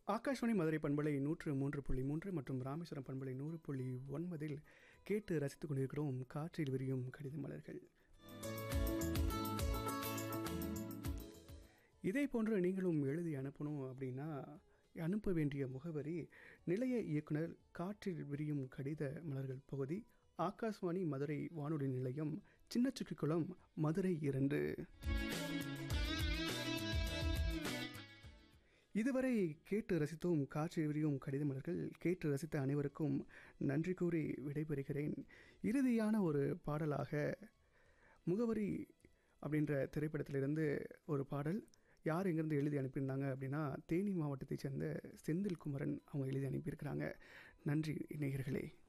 ஆகாஷ்வாணி மதுரை பண்பலை நூற்று மூன்று புள்ளி மூன்று மற்றும் ராமேஸ்வரம் பண்பலை நூறு புள்ளி ஒன்பதில் கேட்டு ரசித்துக் கொண்டிருக்கிறோம் காற்றில் விரியும் கடித மலர்கள் இதே போன்று நீங்களும் எழுதி அனுப்பணும் அப்படின்னா அனுப்ப வேண்டிய முகவரி நிலைய இயக்குனர் காற்றில் விரியும் கடித மலர்கள் பகுதி ஆகாஷ்வாணி மதுரை வானொலி நிலையம் சின்னச்சுக்கிக்குளம் மதுரை இரண்டு இதுவரை கேட்டு ரசித்தோம் காற்று விரியும் கடித மலர்கள் கேட்டு ரசித்த அனைவருக்கும் நன்றி கூறி விடைபெறுகிறேன் இறுதியான ஒரு பாடலாக முகவரி அப்படின்ற திரைப்படத்திலிருந்து ஒரு பாடல் யார் எங்கேருந்து எழுதி அனுப்பியிருந்தாங்க அப்படின்னா தேனி மாவட்டத்தைச் சேர்ந்த செந்தில் குமரன் அவங்க எழுதி அனுப்பியிருக்கிறாங்க நன்றி நேயர்களே